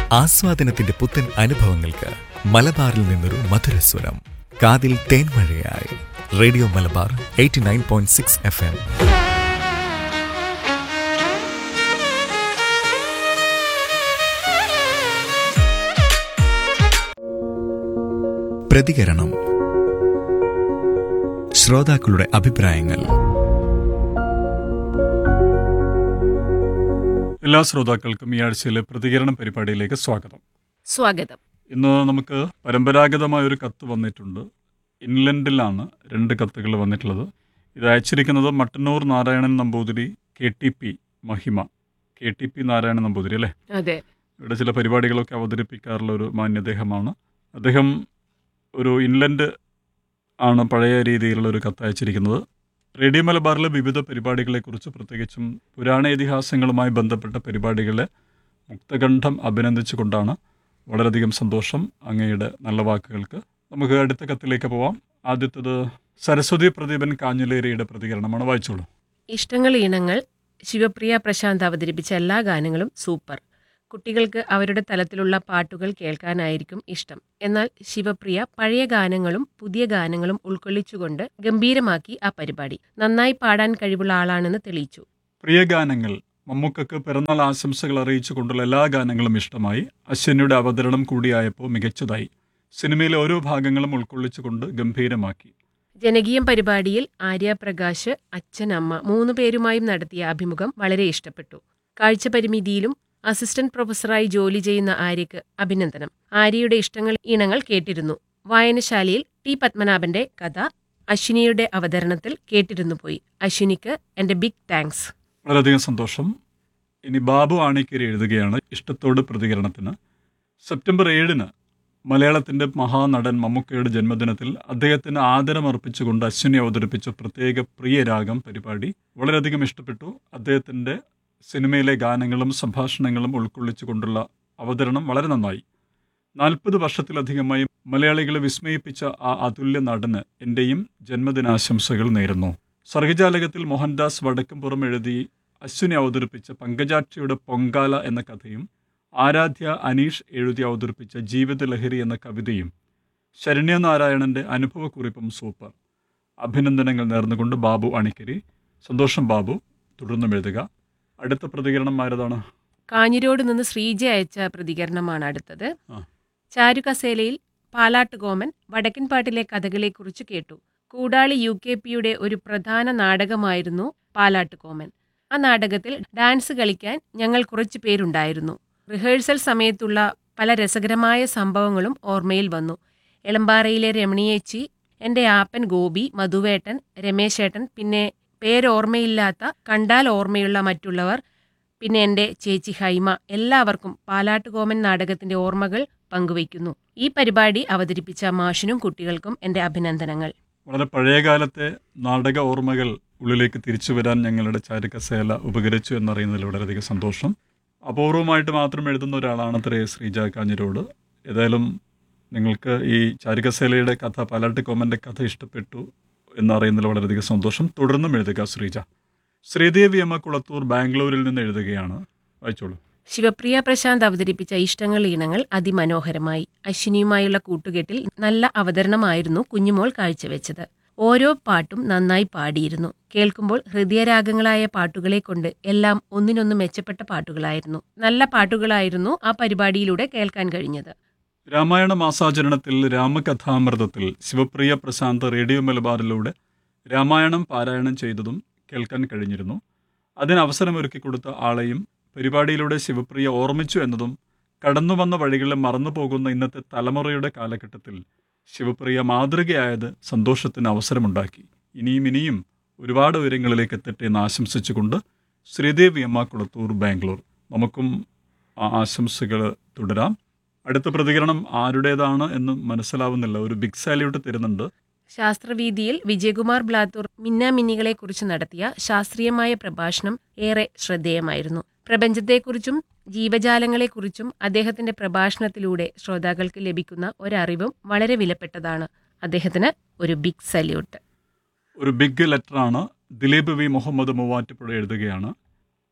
ആസ്വാദനത്തിന്റെ പുത്തൻ അനുഭവങ്ങൾക്ക് മലബാറിൽ നിന്നൊരു മധുരസ്വരം കാതിൽ തേൻമഴയായി radio Malabar eighty nine point six F M പ്രതികരണം ശ്രോതാക്കളുടെ അഭിപ്രായങ്ങൾ എല്ലാ ശ്രോതാക്കൾക്കും ഈ ആഴ്ചയിലെ പ്രതികരണം പരിപാടിയിലേക്ക് സ്വാഗതം സ്വാഗതം ഇന്ന് നമുക്ക് പരമ്പരാഗതമായ ഒരു കത്ത് വന്നിട്ടുണ്ട് ഇൻലൻഡിലാണ് രണ്ട് കത്തുകൾ വന്നിട്ടുള്ളത് ഇത് അയച്ചിരിക്കുന്നത് Mattannur Narayanan Namboothiri K T P Mahima K T P Narayanan Namboothiri അല്ലേ അതെ ഇവിടെ ചില പരിപാടികളൊക്കെ അവതരിപ്പിക്കാറുള്ള ഒരു മാന്യദേഹമാണ് അദ്ദേഹം ഒരു ഇൻലൻഡ് ആണ് പഴയ രീതിയിലുള്ള ഒരു കത്ത് അയച്ചിരിക്കുന്നത് റേഡിയോ മലബാറിലെ വിവിധ പരിപാടികളെക്കുറിച്ച് പ്രത്യേകിച്ചും പുരാണ ഇതിഹാസങ്ങളുമായി ബന്ധപ്പെട്ട പരിപാടികളെ മുക്തകണ്ഠം അഭിനന്ദിച്ചുകൊണ്ടാണ് വളരെയധികം സന്തോഷം അങ്ങയുടെ നല്ല വാക്കുകൾക്ക് നമുക്ക് അടുത്ത കത്തിലേക്ക് പോവാം ആദ്യത്തത് സരസ്വതി പ്രദീപൻ കാഞ്ഞിലേരിയുടെ പ്രതികരണമാണ് വായിച്ചോളൂ ഇഷ്ടങ്ങൾ ഈണങ്ങൾ ശിവപ്രിയ പ്രശാന്ത് അവതരിപ്പിച്ച എല്ലാ ഗാനങ്ങളും സൂപ്പർ കുട്ടികൾക്ക് അവരുടെ തലത്തിലുള്ള പാട്ടുകൾ കേൾക്കാനായിരിക്കും ഇഷ്ടം എന്നാൽ ശിവപ്രിയ പഴയ ഗാനങ്ങളും പുതിയ ഗാനങ്ങളും ഉൾക്കൊള്ളിച്ചുകൊണ്ട് ഗംഭീരമാക്കി ആ പരിപാടി നന്നായി പാടാൻ കഴിവുള്ള ആളാണെന്ന് തെളിയിച്ചു പ്രിയ ഗാനങ്ങൾ മമ്മൂക്കക്ക് പിറന്നാൾ ആശംസകൾ അറിയിച്ചുകൊണ്ടുള്ള എല്ലാ ഗാനങ്ങളും ഇഷ്ടമായി അശ്വനിയുടെ അവതരണം കൂടിയായപ്പോൾ മികച്ചതായി സിനിമയിലെ ഓരോ ഭാഗങ്ങളും ഉൾക്കൊള്ളിച്ചുകൊണ്ട് ഗംഭീരമാക്കി ജനകീയം പരിപാടിയിൽ ആര്യ പ്രകാശ് അച്ഛൻ അമ്മ മൂന്ന് പേരുമായും നടത്തിയ അഭിമുഖം വളരെ ഇഷ്ടപ്പെട്ടു കാഴ്ചപരിമിതിയിലും അസിസ്റ്റന്റ് പ്രൊഫസറായി ജോലി ചെയ്യുന്ന ആര്യയ്ക്ക് അഭിനന്ദനം ആര്യയുടെ ഇഷ്ടങ്ങൾ ഇണങ്ങൾ കേട്ടിരുന്നു വായനശാലയിൽ ടി പത്മനാഭന്റെ കഥ അശ്വിനിയുടെ അവതരണത്തിൽ കേട്ടിരുന്നു പോയി അശ്വിനിക്ക് എന്റെ ബിഗ് താങ്ക്സ് വളരെയധികം സന്തോഷം ഇനി ബാബു ആണിക്കരി എഴുതുകയാണ് ഇഷ്ടത്തോട് പ്രതികരണത്തിന് സെപ്റ്റംബർ ഏഴിന് മലയാളത്തിൻ്റെ മഹാനടൻ മമ്മൂക്കയുടെ ജന്മദിനത്തിൽ അദ്ദേഹത്തിന് ആദരമർപ്പിച്ചുകൊണ്ട് അശ്വിനി അവതരിപ്പിച്ച പ്രത്യേക പ്രിയ രാഗം പരിപാടി വളരെയധികം ഇഷ്ടപ്പെട്ടു അദ്ദേഹത്തിൻ്റെ സിനിമയിലെ ഗാനങ്ങളും സംഭാഷണങ്ങളും ഉൾക്കൊള്ളിച്ചുകൊണ്ടുള്ള അവതരണം വളരെ നന്നായി നാൽപ്പത് വർഷത്തിലധികമായി മലയാളികളെ വിസ്മയിപ്പിച്ച ആ അതുല്യ നടന് എൻ്റെയും ജന്മദിനാശംസകൾ നേരുന്നു സർഗജാലകത്തിൽ മോഹൻദാസ് വടക്കുംപുറം എഴുതി അശ്വിനി അവതരിപ്പിച്ച പങ്കജാക്ഷിയുടെ പൊങ്കാല എന്ന കഥയും ആരാധ്യ അനീഷ് എഴുതി അവതരിപ്പിച്ച ജീവിതലഹരി എന്ന കവിതയും ശരണ്യനാരായണന്റെ അനുഭവക്കുറിപ്പും സൂപ്പർ അഭിനന്ദനങ്ങൾ നേർന്നുകൊണ്ട് ബാബു അണിക്കരി സന്തോഷം ബാബു തുടർന്നും എഴുതുക അടുത്ത പ്രതികരണം ആരതാണ് കാഞ്ഞിരോട് നിന്ന് ശ്രീജ അയച്ച പ്രതികരണമാണ് അടുത്തത് ആ. ചാരുകസേലയിൽ പാലാട്ട് കോമൻ വടക്കൻ പാട്ടിലെ കഥകളെക്കുറിച്ച് കേട്ടു കൂടാളി യു കെ പിയുടെ ഒരു പ്രധാന നാടകമായിരുന്നു പാലാട്ട് കോമൻ ആ നാടകത്തിൽ ഡാൻസ് കളിക്കാൻ ഞങ്ങൾ കുറച്ചു പേരുണ്ടായിരുന്നു റിഹേഴ്സൽ സമയത്തുള്ള പല രസകരമായ സംഭവങ്ങളും ഓർമ്മയിൽ വന്നു എളമ്പാറയിലെ രമണിയേച്ചി എൻ്റെ ആപ്പൻ ഗോപി മധുവേട്ടൻ രമേശേട്ടൻ പിന്നെ പേരോർമ്മയില്ലാത്ത കണ്ടാൽ ഓർമ്മയുള്ള മറ്റുള്ളവർ പിന്നെ എൻ്റെ ചേച്ചി ഹൈമ എല്ലാവർക്കും പാലാട്ടുകോമൻ നാടകത്തിന്റെ ഓർമ്മകൾ പങ്കുവയ്ക്കുന്നു ഈ പരിപാടി അവതരിപ്പിച്ച മാഷിനും കുട്ടികൾക്കും എൻ്റെ അഭിനന്ദനങ്ങൾ വളരെ പഴയകാലത്തെ നാടക ഓർമ്മകൾ ഉള്ളിലേക്ക് തിരിച്ചു വരാൻ ഞങ്ങളുടെ ചാരുകസേല ഉപകരിച്ചു എന്നറിയുന്നതിൽ വളരെയധികം സന്തോഷം അപൂർവമായിട്ട് മാത്രം എഴുതുന്ന ഒരാളാണ് അത്രേ ശ്രീജ കാഞ്ഞിരോട് ഏതായാലും നിങ്ങൾക്ക് ഈ ചാരുകസേലയുടെ കഥ പാലാട്ട് കോമൻ്റെ കഥ ഇഷ്ടപ്പെട്ടു എന്നറിയുന്നതിൽ വളരെയധികം സന്തോഷം തുടർന്നും എഴുതുക ശ്രീജ ശ്രീദേവി അമ്മ കുളത്തൂർ ബാംഗ്ലൂരിൽ നിന്ന് എഴുതുകയാണ് വായിച്ചോളൂ ശിവപ്രിയ പ്രശാന്ത് അവതരിപ്പിച്ച ഇഷ്ടങ്ങൾ ഈണങ്ങൾ അതിമനോഹരമായി അശ്വിനിയുമായുള്ള കൂട്ടുകെട്ടിൽ നല്ല അവതരണമായിരുന്നു കുഞ്ഞുമോൾ കാഴ്ചവെച്ചത് ഓരോ പാട്ടും നന്നായി പാടിയിരുന്നു കേൾക്കുമ്പോൾ ഹൃദയരാഗങ്ങളായ പാട്ടുകളെ കൊണ്ട് എല്ലാം ഒന്നിനൊന്ന് മെച്ചപ്പെട്ട പാട്ടുകളായിരുന്നു നല്ല പാട്ടുകളായിരുന്നു ആ പരിപാടിയിലൂടെ കേൾക്കാൻ കഴിഞ്ഞത് രാമായണ മാസാചരണത്തിൽ രാമകഥാമൃതത്തിൽ ശിവപ്രിയ പ്രശാന്ത് റേഡിയോ മലബാറിലൂടെ രാമായണം പാരായണം ചെയ്തതും കേൾക്കാൻ കഴിഞ്ഞിരുന്നു അതിന് അവസരമൊരുക്കി കൊടുത്ത ആളെയും പരിപാടിയിലൂടെ ശിവപ്രിയ ഓർമ്മിച്ചു എന്നതും കടന്നു വന്ന വഴികളിൽ മറന്നു പോകുന്ന ഇന്നത്തെ തലമുറയുടെ കാലഘട്ടത്തിൽ ശിവപ്രിയ മാതൃകയായത് സന്തോഷത്തിന് അവസരമുണ്ടാക്കി ഇനിയും ഇനിയും ഒരുപാട് ഉയരങ്ങളിലേക്ക് എത്തട്ടെ എന്ന് ആശംസിച്ചുകൊണ്ട് ശ്രീദേവി അമ്മ കുളത്തൂർ ബാംഗ്ലൂർ നമുക്കും ആ ആശംസകൾ തുടരാം അടുത്ത പ്രതികരണം ആരുടേതാണ് എന്ന് മനസ്സിലാവുന്നില്ല ഒരു ബിഗ് സാല്യൂട്ട് തരുന്നുണ്ട് ശാസ്ത്രവീതിയിൽ വിജയകുമാർ ബ്ലാത്തൂർ മിന്നാമിന്നികളെക്കുറിച്ച് നടത്തിയ ശാസ്ത്രീയമായ പ്രഭാഷണം ഏറെ ശ്രദ്ധേയമായിരുന്നു പ്രപഞ്ചത്തെക്കുറിച്ചും ജീവജാലങ്ങളെക്കുറിച്ചും അദ്ദേഹത്തിന്റെ പ്രഭാഷണത്തിലൂടെ ശ്രോതാക്കൾക്ക് ലഭിക്കുന്ന ഒരറിവും വളരെ വിലപ്പെട്ടതാണ് അദ്ദേഹത്തിന് ഒരു ബിഗ് സല്യൂട്ട് ഒരു ബിഗ് ലെറ്ററാണ് ദിലീപ് വി മുഹമ്മദ് മൂവാറ്റുപുഴ എഴുതുകയാണ്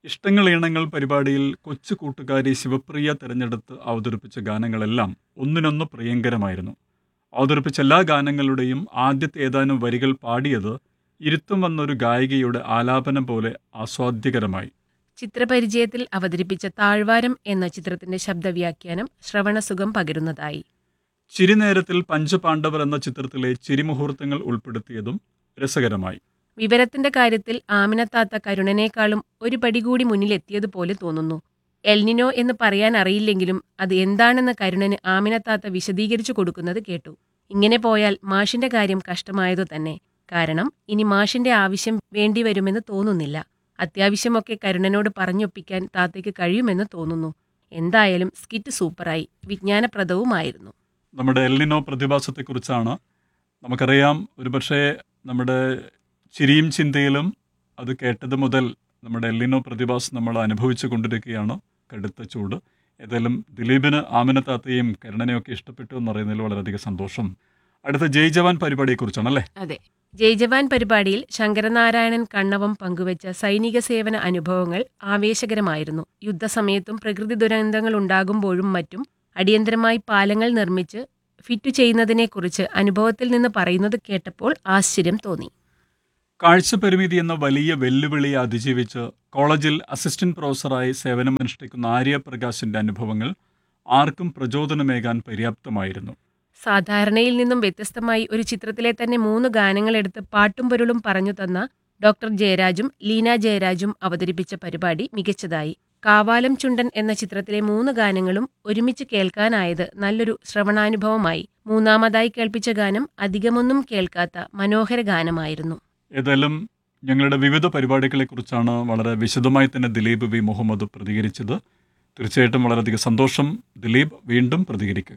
ഇഷ്ടങ്ങൾ ഈണങ്ങൾ പരിപാടിയിൽ കൊച്ചു കൂട്ടുകാരി ശിവപ്രിയ തിരഞ്ഞെടുത്ത് അവതരിപ്പിച്ച ഗാനങ്ങളെല്ലാം ഒന്നിനൊന്ന് പ്രിയങ്കരമായിരുന്നു അവതരിപ്പിച്ച എല്ലാ ഗാനങ്ങളുടെയും ആദ്യത്തെ ഏതാനും വരികൾ പാടിയത് ഇരുത്തം വന്നൊരു ഗായികയുടെ ആലാപനം പോലെ ആസ്വാദ്യകരമായി ചിത്രപരിചയത്തിൽ അവതരിപ്പിച്ച താഴ്വാരം എന്ന ചിത്രത്തിന്റെ ശബ്ദവ്യാഖ്യാനം ശ്രവണസുഖം പകരുന്നതായി ചിരിനേരത്തിൽ പഞ്ചപാണ്ഡവർ എന്ന ചിത്രത്തിലെ ചിരിമുഹൂർത്തങ്ങൾ ഉൾപ്പെടുത്തിയതും രസകരമായി വിവരത്തിന്റെ കാര്യത്തിൽ ആമിനത്താത്ത കരുണനേക്കാളും ഒരു പടി കൂടി മുന്നിലെത്തിയതുപോലെ തോന്നുന്നു എൽനിനോ എന്ന് പറയാൻ അറിയില്ലെങ്കിലും അത് എന്താണെന്ന് കരുണന് ആമിനത്താത്ത വിശദീകരിച്ചു കൊടുക്കുന്നത് കേട്ടു ഇങ്ങനെ പോയാൽ മാഷിന്റെ കാര്യം കഷ്ടമായതു തന്നെ കാരണം ഇനി മാഷിന്റെ ആവശ്യം വേണ്ടിവരുമെന്ന് തോന്നുന്നില്ല അത്യാവശ്യമൊക്കെ കരുണനോട് പറഞ്ഞൊപ്പിക്കാൻ താത്തയ്ക്ക് കഴിയുമെന്ന് തോന്നുന്നു എന്തായാലും സ്കിറ്റ് സൂപ്പറായി വിജ്ഞാനപ്രദവുമായിരുന്നു നമ്മുടെ എൽനിനോ പ്രതിഭാസത്തെക്കുറിച്ചാണ് നമുക്കറിയാം ഒരുപക്ഷെ നമ്മുടെ ചിരിയും ചിന്തയിലും അത് കേട്ടത് മുതൽ നമ്മുടെ എല്ലിനോ പ്രതിഭാസം നമ്മൾ അനുഭവിച്ചു കൊണ്ടിരിക്കുകയാണ് കടുത്ത ചൂട് ഏതായാലും ദിലീപിന് ആമിനത്താത്തയും കരുണനെയൊക്കെ ഇഷ്ടപ്പെട്ടു എന്ന് പറയുന്നതിൽ വളരെയധികം സന്തോഷം അടുത്ത ജയ് ജവാൻ പരിപാടിയെക്കുറിച്ചാണ് അല്ലേ അതെ ജയ് ജവാൻ പരിപാടിയിൽ ശങ്കരനാരായണൻ കണ്ണവം പങ്കുവച്ച സൈനിക സേവന അനുഭവങ്ങൾ ആവേശകരമായിരുന്നു യുദ്ധസമയത്തും പ്രകൃതി ദുരന്തങ്ങൾ ഉണ്ടാകുമ്പോഴും മറ്റും അടിയന്തരമായി പാലങ്ങൾ നിർമ്മിച്ച് ഫിറ്റ് ചെയ്യുന്നതിനെക്കുറിച്ച് അനുഭവത്തിൽ നിന്ന് പറയുന്നത് കേട്ടപ്പോൾ ആശ്ചര്യം തോന്നി കാഴ്ചപരിമിതി എന്ന വലിയ വെല്ലുവിളിയെ അതിജീവിച്ച് കോളേജിൽ അസിസ്റ്റന്റ് പ്രൊഫസറായി സേവനമനുഷ്ഠിക്കുന്ന ആര്യ പ്രകാശിന്റെ അനുഭവങ്ങൾ ആർക്കും പ്രചോദനമേകാൻ പര്യാപ്തമായിരുന്നു സാധാരണയിൽ നിന്നും വ്യത്യസ്തമായി ഒരു ചിത്രത്തിലെ തന്നെ മൂന്ന് ഗാനങ്ങളെടുത്ത് പാട്ടും പൊരുളും പറഞ്ഞു തന്ന ഡോക്ടർ ജയരാജും ലീന ജയരാജും അവതരിപ്പിച്ച പരിപാടി മികച്ചതായി കാവാലം ചുണ്ടൻ എന്ന ചിത്രത്തിലെ മൂന്ന് ഗാനങ്ങളും ഒരുമിച്ച് കേൾക്കാനായത് നല്ലൊരു ശ്രവണാനുഭവമായി മൂന്നാമതായി കേൾപ്പിച്ച ഗാനം അധികമൊന്നും കേൾക്കാത്ത മനോഹര ഗാനമായിരുന്നു ഏതായാലും ഞങ്ങളുടെ വിവിധ പരിപാടികളെക്കുറിച്ചാണ് വളരെ വിശദമായി തന്നെ ദിലീപ് വി മുഹമ്മദ് പ്രതികരിച്ചത് തീർച്ചയായിട്ടും വളരെയധികം സന്തോഷം ദിലീപ് വീണ്ടും പ്രതികരിക്കുക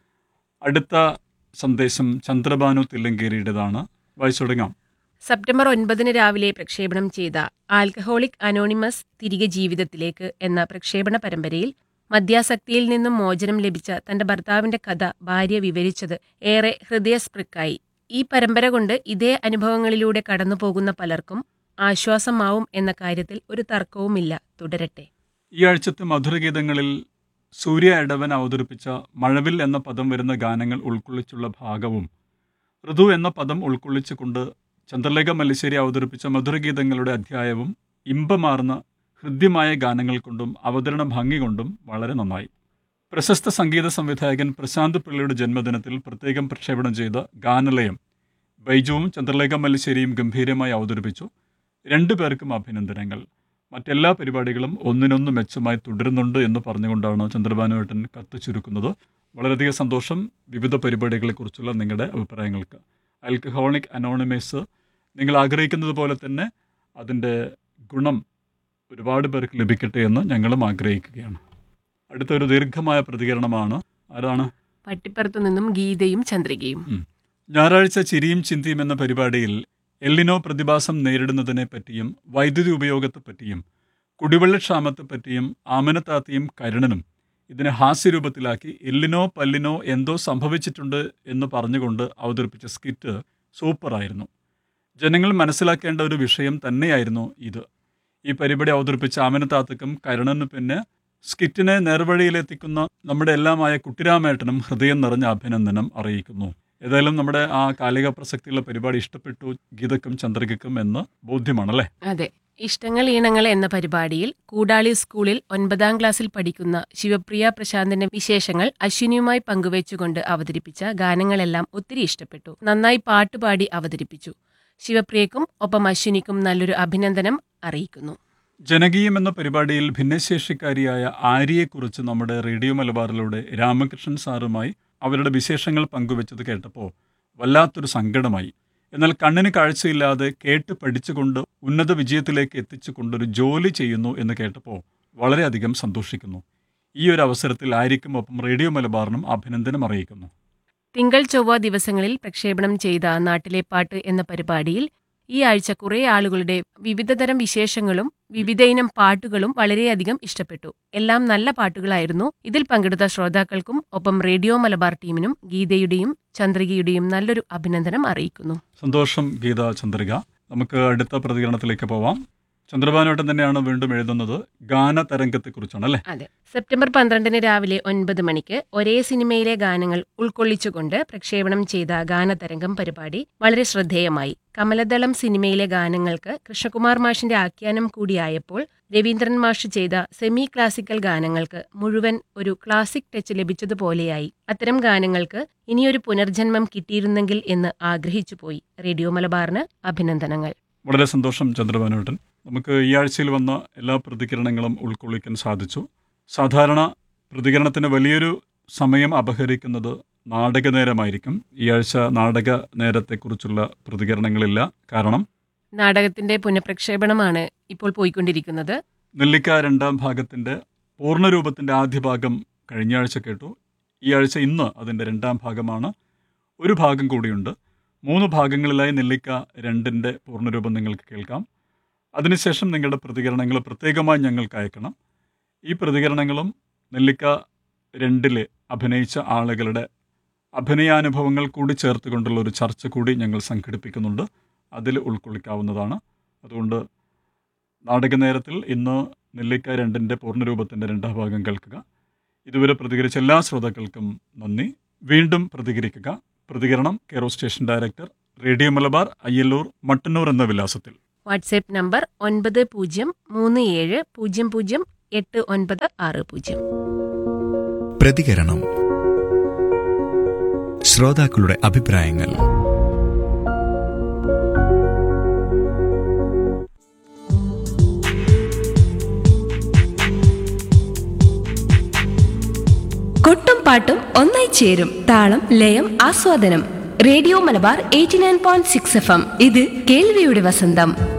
അടുത്ത സന്ദേശം ചന്ദ്രബാനു തില്ലങ്കേരിയുടേതാണ് വായിച്ചു തുടങ്ങാം സെപ്റ്റംബർ ഒൻപതിന് രാവിലെ പ്രക്ഷേപണം ചെയ്ത ആൽക്കഹോളിക് അനോണിമസ് തിരികെ ജീവിതത്തിലേക്ക് എന്ന പ്രക്ഷേപണ പരമ്പരയിൽ മദ്യാസക്തിയിൽ നിന്നും മോചനം ലഭിച്ച തന്റെ ഭർത്താവിന്റെ കഥ ഭാര്യ വിവരിച്ചത് ഏറെ ഹൃദയസ്പൃക്കായി ഈ പരമ്പര കൊണ്ട് ഇതേ അനുഭവങ്ങളിലൂടെ കടന്നുപോകുന്ന പലർക്കും ആശ്വാസമാവും എന്ന കാര്യത്തിൽ ഒരു തർക്കവുമില്ല തുടരട്ടെ ഈ ആഴ്ചത്തെ മധുരഗീതങ്ങളിൽ സൂര്യ എടവൻ അവതരിപ്പിച്ച മഴവിൽ എന്ന പദം വരുന്ന ഗാനങ്ങൾ ഉൾക്കൊള്ളിച്ചുള്ള ഭാഗവും ഋതു എന്ന പദം ഉൾക്കൊള്ളിച്ചുകൊണ്ട് ചന്ദ്രലേഖ മല്ലിശ്ശേരി അവതരിപ്പിച്ച മധുരഗീതങ്ങളുടെ അധ്യായവും ഇമ്പമാർന്ന ഹൃദ്യമായ ഗാനങ്ങൾ കൊണ്ടും അവതരണ ഭംഗി കൊണ്ടും വളരെ നന്നായി പ്രശസ്ത സംഗീത സംവിധായകൻ പ്രശാന്ത് പിള്ളയുടെ ജന്മദിനത്തിൽ പ്രത്യേകം പ്രക്ഷേപണം ചെയ്ത ഗാനലയം ബൈജുവും ചന്ദ്രലേഖ മല്ലിശ്ശേരിയും ഗംഭീരമായി അവതരിപ്പിച്ചു രണ്ടു പേർക്കും അഭിനന്ദനങ്ങൾ മറ്റെല്ലാ പരിപാടികളും ഒന്നിനൊന്ന് മെച്ചമായി തുടരുന്നുണ്ട് എന്ന് പറഞ്ഞുകൊണ്ടാണ് ചന്ദ്രബാനുവേട്ടൻ കത്ത് ചുരുക്കുന്നത് വളരെയധികം സന്തോഷം വിവിധ പരിപാടികളെക്കുറിച്ചുള്ള നിങ്ങളുടെ അഭിപ്രായങ്ങൾക്ക് ആൽക്കഹോളിക് അനോണിമസ് നിങ്ങൾ ആഗ്രഹിക്കുന്നത് പോലെ തന്നെ അതിൻ്റെ ഗുണം ഒരുപാട് പേർക്ക് ലഭിക്കട്ടെ എന്ന് ഞങ്ങളും ആഗ്രഹിക്കുകയാണ് അടുത്തൊരു ദീർഘമായ പ്രതികരണമാണ് ആരാണ് പട്ടിപ്പുറത്തു നിന്നും ഗീതയും ചന്ദ്രികയും ഞായറാഴ്ച ചിരിയും ചിന്തിയും എന്ന പരിപാടിയിൽ എല്ലിനോ പ്രതിഭാസം നേരിടുന്നതിനെ പറ്റിയും വൈദ്യുതി ഉപയോഗത്തെപ്പറ്റിയും കുടിവെള്ളക്ഷാമത്തെപ്പറ്റിയും ആമനത്താത്തയും കരുണനും ഇതിനെ ഹാസ്യരൂപത്തിലാക്കി എല്ലിനോ പല്ലിനോ എന്തോ സംഭവിച്ചിട്ടുണ്ട് എന്ന് പറഞ്ഞുകൊണ്ട് അവതരിപ്പിച്ച സ്കിറ്റ് സൂപ്പറായിരുന്നു ജനങ്ങൾ മനസ്സിലാക്കേണ്ട ഒരു വിഷയം തന്നെയായിരുന്നു ഇത് ഈ പരിപാടി അവതരിപ്പിച്ച ആമനത്താത്തക്കും കരുണനും പിന്നെ സ്കിറ്റിനെ നേർവഴിയിലെത്തിക്കുന്ന നമ്മുടെ എല്ലാമായ കുട്ടിരാമേട്ടനും ഹൃദയം നിറഞ്ഞ അഭിനന്ദനം അറിയിക്കുന്നു ഏതായാലും നമ്മുടെ ആ കാലിക പ്രസക്തിയുള്ള പരിപാടി ഇഷ്ടപ്പെട്ടു ഗീതക്കും ചന്ദ്രികക്കും എന്ന് ബോധ്യമാണല്ലേ അതെ ഇഷ്ടങ്ങൾ ഈണങ്ങൾ എന്ന പരിപാടിയിൽ കൂടാളി സ്കൂളിൽ ഒൻപതാം ക്ലാസ്സിൽ പഠിക്കുന്ന ശിവപ്രിയ പ്രശാന്തിന്റെ വിശേഷങ്ങൾ അശ്വിനിയുമായി പങ്കുവച്ചുകൊണ്ട് അവതരിപ്പിച്ച ഗാനങ്ങളെല്ലാം ഒത്തിരി ഇഷ്ടപ്പെട്ടു നന്നായി പാട്ടുപാടി അവതരിപ്പിച്ചു ശിവപ്രിയക്കും ഒപ്പം അശ്വിനിക്കും നല്ലൊരു അഭിനന്ദനം അറിയിക്കുന്നു ജനകീയം എന്ന പരിപാടിയിൽ ഭിന്നശേഷിക്കാരിയായ ആര്യയെക്കുറിച്ച് നമ്മുടെ റേഡിയോ മലബാറിലൂടെ രാമകൃഷ്ണൻ സാറുമായി അവരുടെ വിശേഷങ്ങൾ പങ്കുവെച്ചത് കേട്ടപ്പോൾ വല്ലാത്തൊരു സങ്കടമായി എന്നാൽ കണ്ണിന് കാഴ്ചയില്ലാതെ കേട്ട് പഠിച്ചുകൊണ്ട് ഉന്നത വിജയത്തിലേക്ക് എത്തിച്ചുകൊണ്ടൊരു ജോലി ചെയ്യുന്നു എന്ന് കേട്ടപ്പോൾ വളരെയധികം സന്തോഷിക്കുന്നു ഈ ഒരു അവസരത്തിൽ ആര്യക്കും ഒപ്പം റേഡിയോ മലബാറിനും അഭിനന്ദനം അറിയിക്കുന്നു തിങ്കൾ ചൊവ്വ ദിവസങ്ങളിൽ പ്രക്ഷേപണം ചെയ്ത നാട്ടിലെ പാട്ട് എന്ന പരിപാടിയിൽ ഈ ആഴ്ച കുറേ ആളുകളുടെ വിവിധതരം വിശേഷങ്ങളും വിവിധയിനം പാട്ടുകളും വളരെയധികം ഇഷ്ടപ്പെട്ടു എല്ലാം നല്ല പാട്ടുകളായിരുന്നു ഇതിൽ പങ്കെടുത്ത ശ്രോതാക്കൾക്കും ഒപ്പം റേഡിയോ മലബാർ ടീമിനും ഗീതയുടെയും ചന്ദ്രികയുടെയും നല്ലൊരു അഭിനന്ദനം അറിയിക്കുന്നു സന്തോഷം ഗീത ചന്ദ്രിക നമുക്ക് അടുത്ത പ്രതികരണത്തിലേക്ക് പോവാം ചന്ദ്രഭാനുവേട്ടൻ തന്നെയാണ് വീണ്ടും എഴുതുന്നത് ഗാനതരംഗത്തെക്കുറിച്ചാണ് അല്ലേ അതെ സെപ്റ്റംബർ പന്ത്രണ്ടിന് രാവിലെ ഒൻപത് മണിക്ക് ഒരേ സിനിമയിലെ ഗാനങ്ങൾ ഉൾക്കൊള്ളിച്ചുകൊണ്ട് പ്രക്ഷേപണം ചെയ്ത ഗാനതരംഗം പരിപാടി വളരെ ശ്രദ്ധേയമായി കമലദളം സിനിമയിലെ ഗാനങ്ങൾക്ക് കൃഷ്ണകുമാർ മാഷിന്റെ ആഖ്യാനം കൂടിയായപ്പോൾ രവീന്ദ്രൻ മാഷ് ചെയ്ത സെമി ക്ലാസിക്കൽ ഗാനങ്ങൾക്ക് മുഴുവൻ ഒരു ക്ലാസിക് ടച്ച് ലഭിച്ചതുപോലെയായി അത്തരം ഗാനങ്ങൾക്ക് ഇനിയൊരു പുനർജന്മം കിട്ടിയിരുന്നെങ്കിൽ എന്ന് ആഗ്രഹിച്ചുപോയി റേഡിയോ മലബാറിന് അഭിനന്ദനങ്ങൾ വളരെ സന്തോഷം ചന്ദ്രഭാനുവേട്ടൻ നമുക്ക് ഈ ആഴ്ചയിൽ വന്ന എല്ലാ പ്രതികരണങ്ങളും ഉൾക്കൊള്ളിക്കാൻ സാധിച്ചു സാധാരണ പ്രതികരണത്തിന് വലിയൊരു സമയം അപഹരിക്കുന്നത് നാടക നേരമായിരിക്കും ഈ ആഴ്ച നാടക നേരത്തെക്കുറിച്ചുള്ള പ്രതികരണങ്ങളില്ല കാരണം നാടകത്തിന്റെ പുനഃപ്രക്ഷേപണമാണ് ഇപ്പോൾ പോയിക്കൊണ്ടിരിക്കുന്നത് നെല്ലിക്ക രണ്ടാം ഭാഗത്തിൻ്റെ പൂർണ്ണരൂപത്തിൻ്റെ ആദ്യ ഭാഗം കഴിഞ്ഞ ആഴ്ച കേട്ടു ഈ ആഴ്ച ഇന്ന് അതിൻ്റെ രണ്ടാം ഭാഗമാണ് ഒരു ഭാഗം കൂടിയുണ്ട് മൂന്ന് ഭാഗങ്ങളിലായി നെല്ലിക്ക രണ്ടിൻ്റെ പൂർണ്ണരൂപം നിങ്ങൾക്ക് കേൾക്കാം അതിനുശേഷം നിങ്ങളുടെ പ്രതികരണങ്ങൾ പ്രത്യേകമായി ഞങ്ങൾക്ക് അയക്കണം ഈ പ്രതികരണങ്ങളും നെല്ലിക്ക രണ്ടിൽ അഭിനയിച്ച ആളുകളുടെ അഭിനയാനുഭവങ്ങൾ കൂടി ചേർത്തുകൊണ്ടുള്ള ഒരു ചർച്ച കൂടി ഞങ്ങൾ സംഘടിപ്പിക്കുന്നുണ്ട് അതിൽ ഉൾക്കൊള്ളിക്കാവുന്നതാണ് അതുകൊണ്ട് നാടക നേരത്തിൽ ഇന്ന് നെല്ലിക്ക രണ്ടിൻ്റെ പൂർണ്ണരൂപത്തിൻ്റെ രണ്ടാം ഭാഗം കേൾക്കുക ഇതുവരെ പ്രതികരിച്ച എല്ലാ ശ്രോതാക്കൾക്കും നന്ദി വീണ്ടും പ്രതികരിക്കുക പ്രതികരണം care of station director radio Malabar Ayyallur Mattannur എന്ന വിലാസത്തിൽ വാട്സ്ആപ്പ് നമ്പർ ഒൻപത് പൂജ്യം മൂന്ന് ഏഴ് പൂജ്യം പൂജ്യം എട്ട് ഒൻപത് ആറ് പൂജ്യം പ്രതികരണം ശ്രോതാക്കളുടെ അഭിപ്രായങ്ങൾ കൊട്ടും പാട്ടും ഒന്നായി ചേരും താളം ലയം ആസ്വാദനം radio Malabar eighty nine point six F M ഇത് കേൾവിയുടെ വസന്തം